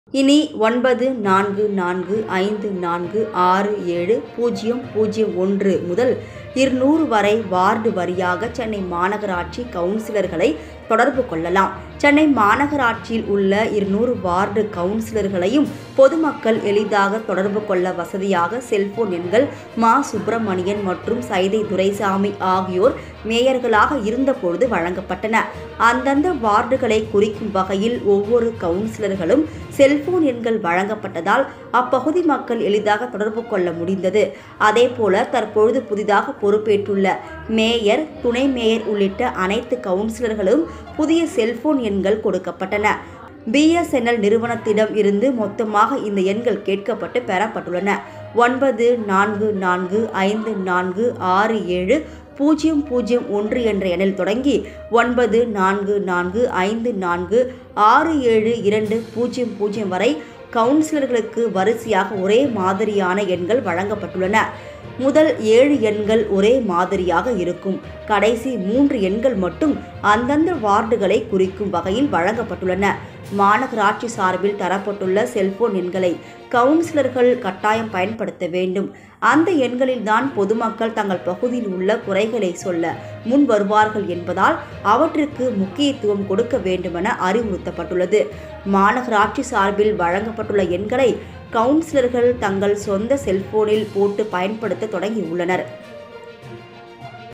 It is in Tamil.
இனி ஒன்பது நான்கு நான்கு ஐந்து நான்கு ஆறு ஏழு பூஜ்ஜியம் பூஜ்ஜியம் ஒன்று முதல் இருநூறு வரை வார்டு வரியாக சென்னை மாநகராட்சி கவுன்சிலர்களை தொடர்பு கொள்ளலாம் சென்னை மாநகராட்சியில் உள்ள இருநூறு வார்டு கவுன்சிலர்களையும் பொதுமக்கள் எளிதாக தொடர்பு கொள்ள வசதியாக செல்போன் எண்கள் மா சுப்பிரமணியன் மற்றும் சைதை துரைசாமி ஆகியோர் மேயர்களாக இருந்தபொழுது வழங்கப்பட்டன அந்தந்த வார்டுகளை குறிக்கும் வகையில் ஒவ்வொரு கவுன்சிலர்களும் செல்போன் எண்கள் வழங்கப்பட்டதால் அப்பகுதி மக்கள் எளிதாக தொடர்பு கொள்ள முடிந்தது அதேபோல தற்பொழுது புதிதாக பொறுப்பேற்றுள்ள மேயர் துணை மேயர் உள்ளிட்ட அனைத்து கவுன்சிலர்களும் புதிய செல்போன் எண்கள் கொடுக்கப்பட்டன பிஎஸ்என்எல் நிறுவனத்திடம் இருந்து மொத்தமாக இந்த எண்கள் கேட்கப்பட்டு பெறப்பட்டுள்ளன ஒன்பது நான்கு நான்கு ஐந்து நான்கு ஆறு ஏழு பூஜ்ஜியம் பூஜ்ஜியம் ஒன்று என்ற எண்ணில் தொடங்கி ஒன்பது நான்கு நான்கு ஐந்து நான்கு ஆறு ஏழு இரண்டு பூஜ்ஜியம் பூஜ்ஜியம் வரை கவுன்சிலர்களுக்கு வரிசையாக ஒரே மாதிரியான எண்கள் வழங்கப்பட்டுள்ளன முதல் ஏழு எண்கள் ஒரே மாதிரியாக இருக்கும் கடைசி மூன்று எண்கள் மட்டும் அந்தந்த வார்டுகளை குறிக்கும் வகையில் வழங்கப்பட்டுள்ளன மாநகராட்சி சார்பில் தரப்பட்டுள்ள செல்போன் எண்களை கவுன்சிலர்கள் கட்டாயம் பயன்படுத்த வேண்டும் அந்த எண்களில்தான் பொதுமக்கள் தங்கள் பகுதியில் உள்ள குறைகளை சொல்ல முன் வருவார்கள் என்பதால் அவற்றிற்கு முக்கியத்துவம் கொடுக்க வேண்டுமென அறிவுறுத்தப்பட்டுள்ளது மாநகராட்சி சார்பில் வழங்கப்பட்டுள்ள எண்களை கவுன்சிலர்கள் தங்கள் சொந்த செல்போனில் போட்டு பயன்படுத்த தொடங்கியுள்ளனர்